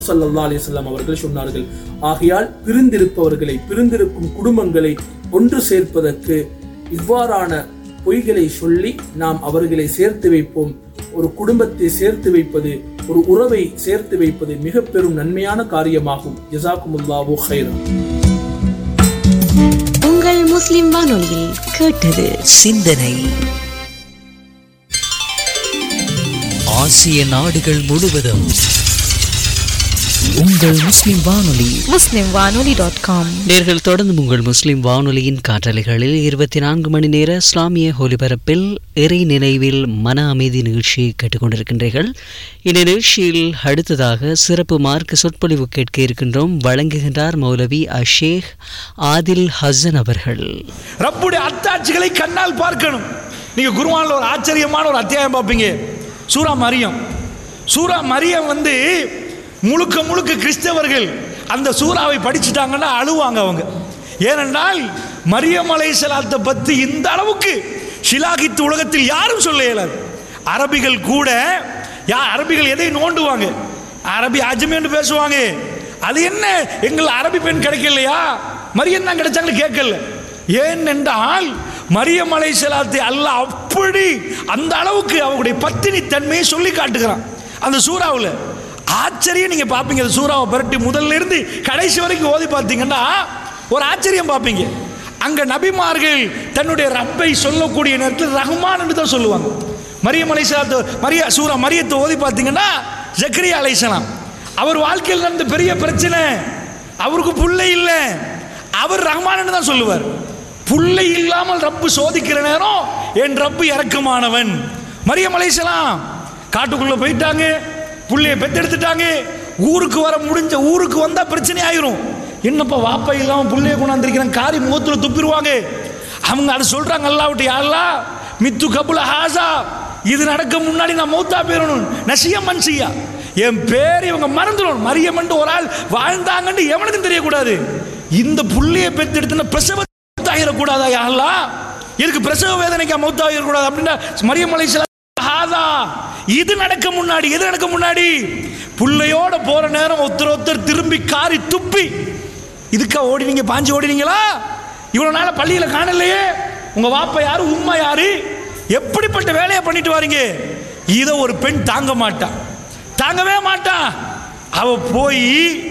ஸல்லல்லாஹு அலைஹி வஸல்லம் அவர்கள் சொன்னார்கள் ஆகையால் பிரிந்திருப்பவர்களை பிரிந்திருக்கும் குடும்பங்களை ஒன்று சேர்ப்பதற்கு இவ்வாறான பொய்களை சொல்லி நாம் அவர்களை சேர்த்து வைப்போம் ஒரு குடும்பத்தை சேர்த்து வைப்பது ஒரு உறவை சேர்த்து வைப்பது மிக பெரும் நன்மையான காரியமாகும் ஜசாக்குமுல்லாஹு ஹைரன் உங்கள் முஸ்லிம் வானொலியில் கேட்டது சிந்தனை ஆசிய நாடுகள் முழுவதும் உங்கள் முஸ்லிம் வானொலி முஸ்லிம் வானொலி டாட் காம் நேர்கள் தொடர்ந்து உங்கள் முஸ்லிம் வானொலியின் காற்றலைகளில் இருபத்தி நான்கு மணி நேர இஸ்லாமிய ஒலிபரப்பில் இறை நினைவில் மன அமைதி நிகழ்ச்சியை கேட்டுக்கொண்டிருக்கின்றீர்கள் இந்த நிகழ்ச்சியில் அடுத்ததாக சிறப்பு மார்க்க சொற்பொழிவு கேட்க இருக்கின்றோம் வழங்குகின்றார் மௌலவி அஷேக் ஆதில் ஹசன் அவர்கள் ரப்புடைய அத்தாட்சிகளை கண்ணால் பார்க்கணும் நீங்க குருவானில் ஒரு ஆச்சரியமான ஒரு அத்தியாயம் பார்ப்பீங்க சூரா மரியம் சூரா மரியம் வந்து முழுக்க முழுக்க கிறிஸ்தவர்கள் அந்த சூறாவை படிச்சுட்டாங்கன்னா அழுவாங்க அவங்க ஏனென்றால் மரியம் அலைசலாத்தை பற்றி இந்த அளவுக்கு ஷிலாகித்து உலகத்தில் யாரும் சொல்ல இயலாது அரபிகள் கூட யா அரபிகள் எதை நோண்டுவாங்க அரபி அஜமேன்னு பேசுவாங்க அது என்ன எங்கள் அரபி பெண் கிடைக்கலையா மரியம் தான் கிடைச்சாங்கன்னு கேட்கல ஏன் என்றால் மரியம் அலை செலாத்தை அல்லாஹ் அப்படி அந்த அளவுக்கு அவங்களுடைய பத்தினி தன்மையை சொல்லி காட்டுகிறான் அந்த சூறாவில் ஆச்சரியம் நீங்க பார்ப்பீங்க அந்த சூறாவை புரட்டி முதல்ல இருந்து கடைசி வரைக்கும் ஓதி பார்த்தீங்கன்னா ஒரு ஆச்சரியம் பார்ப்பீங்க அங்க நபிமார்கள் தன்னுடைய ரப்பை சொல்லக்கூடிய நேரத்தில் ரஹ்மான் என்று தான் சொல்லுவாங்க மரியம் அலைசலாத்து மரிய சூரா மரியத்தை ஓதி பார்த்தீங்கன்னா ஜக்கரியா அலைசலாம் அவர் வாழ்க்கையில் நடந்த பெரிய பிரச்சனை அவருக்கு புள்ளை இல்லை அவர் ரஹ்மான் தான் சொல்லுவார் புள்ளை இல்லாமல் ரப்பு சோதிக்கிற நேரம் என் ரப்பு இறக்கமானவன் மரியம் அலைசலாம் காட்டுக்குள்ள போயிட்டாங்க புள்ளைய பெத்தெடுத்துட்டாங்க ஊருக்கு வர முடிஞ்ச ஊருக்கு வந்தா பிரச்சனை ஆயிரும் என்னப்பா வாப்பா இல்லாம புள்ளைய கொண்டாந்துருக்கிறேன் காரி முகத்துல துப்பிடுவாங்க அவங்க அதை சொல்றாங்க அல்லாவிட்டு யாருலா மித்து கபுல ஹாசா இது நடக்க முன்னாடி நான் மௌத்தா போயிடணும் நசிய மன்சியா என் பேர் இவங்க மறந்துடும் மரியமன்ட்டு ஒரு ஆள் வாழ்ந்தாங்கன்னு எவனுக்கும் தெரியக்கூடாது இந்த புள்ளைய பெத்தெடுத்துன பிரசவ மௌத்தாகிடக்கூடாதா யாரெல்லாம் இருக்கு பிரசவ வேதனைக்கா மௌத்தாகிடக்கூடாது அப்படின்னா மரியம் அலைஹிஸ்ஸலாம் ஹாதா இது நடக்க முன்னாடி எது நடக்க முன்னாடி புள்ளையோட போற நேரம் ஒருத்தர் ஒருத்தர் திரும்பி காரி துப்பி இதுக்கா ஓடினீங்க பாஞ்சு ஓடினீங்களா இவ்வளவு நாள பள்ளியில காணலையே உங்க வாப்பா யாரு உம்மா யாரு எப்படிப்பட்ட வேலையை பண்ணிட்டு வாரீங்க இதை ஒரு பெண் தாங்க மாட்டா தாங்கவே மாட்டா அவ போய்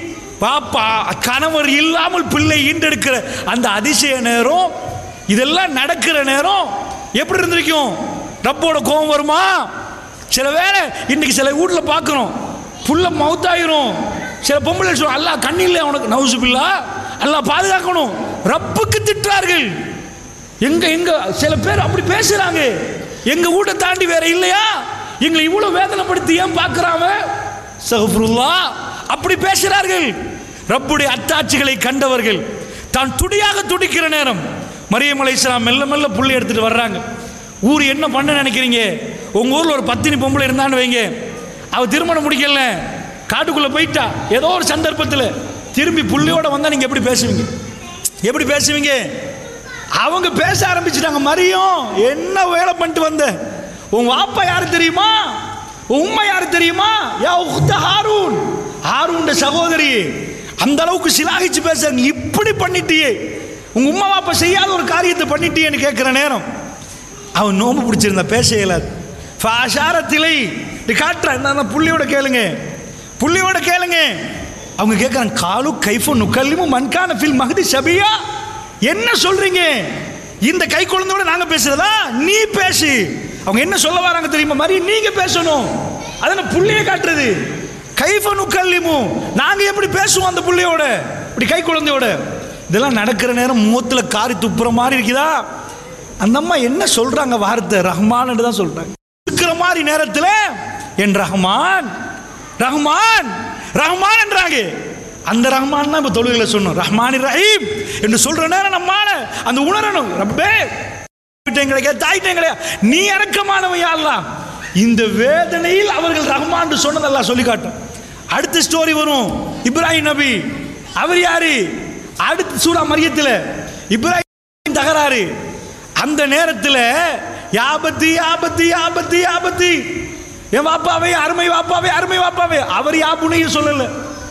பாப்பா கணவர் இல்லாமல் பிள்ளை ஈண்டெடுக்கிற அந்த அதிசய நேரம் இதெல்லாம் நடக்கிற நேரம் எப்படி இருந்திருக்கும் ரப்போட கோபம் வருமா சில வேளை இன்னைக்கு சில வீட்டில் பார்க்குறோம் புள்ள மவுத்தாயிரும் சில பொம்பளை சொல்லும் அல்லாஹ் கண்ணில்லை உனக்கு நவுசு பில்லா அல்லாஹ் பாதுகாக்கணும் ரப்புக்கு திட்டுறார்கள் எங்க எங்க சில பேர் அப்படி பேசுறாங்க எங்க வீட்டை தாண்டி வேற இல்லையா எங்களை இவ்வளவு வேதனைப்படுத்தி ஏன் பார்க்கறாங்க சஹஃபுருல்லா அப்படி பேசுகிறார்கள் ரப்புடைய அத்தாட்சிகளை கண்டவர்கள் தான் துடியாக துடிக்கிற நேரம் மரியம் அலைஹிஸ்ஸலாம் மெல்ல மெல்ல புள்ளி எடுத்துட்டு வர்றாங்க ஊர் என்ன பண்ண நினைக்கிறீங்க உங்க ஊர்ல ஒரு பத்தினி பொம்பளை இருந்தான்னு வைங்க அவ திருமணம் முடிக்கல காட்டுக்குள்ள போயிட்டா ஏதோ ஒரு சந்தர்ப்பத்தில் திரும்பி புள்ளியோட வந்தா நீங்க எப்படி பேசுவீங்க எப்படி பேசுவீங்க அவங்க பேச ஆரம்பிச்சிட்டாங்க மரியம் என்ன வேலை பண்ணிட்டு வந்த உன் வாப்பா யாரு தெரியுமா உன் உம்மா யாரு தெரியுமா யா உக்த ஹாரூன் ஹாரூன் சகோதரி அந்த அளவுக்கு சிலாகிச்சு பேசுறாங்க இப்படி பண்ணிட்டியே உங்க உம்மா வாப்பா செய்யாத ஒரு காரியத்தை பண்ணிட்டியேன்னு கேட்கிற நேரம் அவன் நோம்பு பிடிச்சிருந்தா பேச இயலாது ஃபாஷாரத்திலை இது காட்டுறேன் நான் புள்ளியோட கேளுங்க புள்ளியோட கேளுங்க அவங்க கேட்குறாங்க காலு கைஃபோ நுக்கல்லிமு மண்கான ஃபில் மகதி சபியா என்ன சொல்றீங்க இந்த கை குழந்தையோட நாங்க பேசுறதா நீ பேசு அவங்க என்ன சொல்ல வராங்க தெரியுமா மாதிரி நீங்க பேசணும் அதான புள்ளிய காட்டுறது கைஃப நுக்கல்லிமு நாங்க எப்படி பேசுவோம் அந்த புள்ளியோட இப்படி கை குழந்தையோட இதெல்லாம் நடக்கிற நேரம் முகத்துல காரி துப்புற மாதிரி இருக்குதா அந்த அம்மா என்ன சொல்றாங்க வார்த்தை ரஹ்மான் தான் சொல்றாங்க இருக்கிற மாதிரி நேரத்தில் என் ரஹ்மான் ரஹ்மான் ரஹ்மான் என்றாங்க அந்த ரஹ்மான் தான் இப்போ தொழுகையில சொன்னோம் ரஹ்மான் ரஹீம் என்று சொல்ற நேரம் நம்மால அந்த உணரணும் ரப்பே விட்டேங்களே தாயிட்டேங்களே நீ இறக்கமானவன் யாரெல்லாம் இந்த வேதனையில் அவர்கள் ரஹ்மான் சொன்னதெல்லாம் சொல்லி காட்டும் அடுத்த ஸ்டோரி வரும் இப்ராஹிம் நபி அவர் யாரு அடுத்த சூரா மரியத்தில் இப்ராஹிம் தகராறு அந்த நேரத்தில் யாபத்து யாபத்து யாபத்து யாபத்து என் வாப்பாவே அருமை வாப்பாவே அருமை வாப்பாவே அவர் யாப்புனையும் சொல்லல